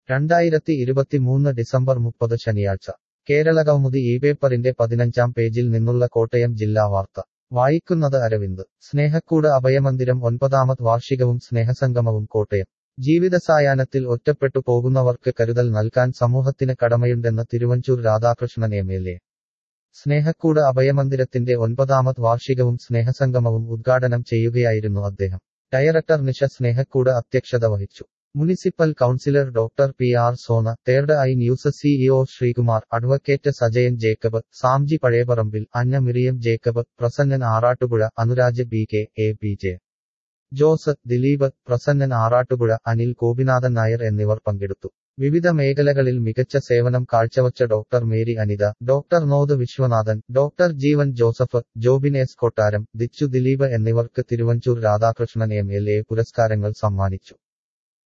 രണ്ടായിരത്തി ഇരുപത്തിമൂന്ന് ഡിസംബർ മുപ്പത് ശനിയാഴ്ച കേരളകൗമുദി ഈ പേപ്പറിന്റെ പതിനഞ്ചാം പേജിൽ നിന്നുള്ള കോട്ടയം ജില്ലാ വാർത്ത വായിക്കുന്നത് അരവിന്ദ് സ്നേഹക്കൂട് അഭയമന്ദിരം ഒൻപതാമത് വാർഷികവും സ്നേഹസംഗമവും കോട്ടയം ജീവിതസായാഹ്നത്തിൽ ഒറ്റപ്പെട്ടു പോകുന്നവർക്ക് കരുതൽ നൽകാൻ സമൂഹത്തിന് കടമയുണ്ടെന്ന് Thiruvanchoor Radhakrishnan M L A Snehakkoodu അഭയമന്ദിരത്തിന്റെ ഒൻപതാമത് വാർഷികവും സ്നേഹസംഗമവും ഉദ്ഘാടനം ചെയ്യുകയായിരുന്നു അദ്ദേഹം ഡയറക്ടർ നിഷ സ്നേഹക്കൂട് അധ്യക്ഷത വഹിച്ചു municipal councillor doctor P R Sona third eye news CEO Sreekumar advocate Sajayan Jacob Samji Pazhayaparambil Anna Miriam Jacob Prasannan Arattupuzha Anuraj B K A P J Jose Dileep Prasannan Arattupuzha Anil Gopinathan Nair എന്നിവർ പങ്കെടുത്തു വിവിധ മേഖലകളിൽ മികച്ച സേവനം കാഴ്ചവച്ച ഡോക്ടർ മേരി അനിത ഡോക്ടർ നോദ് വിശ്വനാഥൻ ഡോക്ടർ ജീവൻ ജോസഫ് ജോബിൻ എസ് കൊട്ടാരം ദിച്ചു ദിലീപ് എന്നിവർക്ക് Thiruvanchoor Radhakrishnan M L A പുരസ്കാരങ്ങൾ സമ്മാനിച്ചു